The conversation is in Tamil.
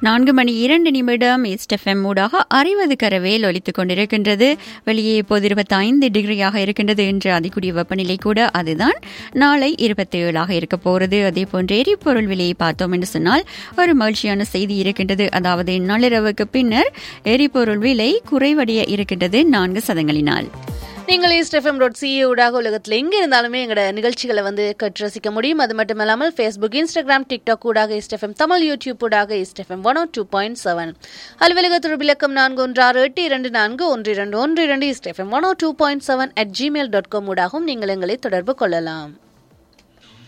நான்கு மணி இரண்டு நிமிடம் ஈஸ்ட் எஃப்எம் ஊடாக அறிவது கரவேல் ஒலித்துக் கொண்டிருக்கின்றது வெளியே இப்போது இருபத்தி ஐந்து டிகிரியாக இருக்கின்றது என்று அதிகூடிய வெப்பநிலை கூட அதுதான் நாளை இருபத்தி ஏழாக இருக்க போகிறது அதே போன்று எரிபொருள் விலையை பார்த்தோம் என்று சொன்னால் ஒரு மகிழ்ச்சியான செய்தி இருக்கின்றது அதாவது நள்ளிரவுக்கு பின்னர் எரிபொருள் விலை குறைவடைய இருக்கின்றது நான்கு சதங்களினால் நீங்கள் ஈஸ்ட் எஃப்எம் டாட் சிஏ ஊடாக உலகத்தில் எங்கே இருந்தாலுமே எங்களோட நிகழ்ச்சிகளை வந்து கற்று ரசிக்க முடியும் அது மட்டும் இல்லாமல் ஃபேஸ்புக் இன்ஸ்டாகிராம் டிக்டாக் ஊடாக ஈஸ்ட் எஃப்எம் தமிழ் யூடியூப் ஊடாக East FM one two point seven அலுவலக துருவிலக்கம் நான்கு ஒன்று ஆறு எட்டு இரண்டு நான்கு ஒன்று இரண்டு ஒன்று இரண்டு East FM one two point seven at Gmail dot com ஊடாகவும் நீங்கள் எங்களை தொடர்பு கொள்ளலாம்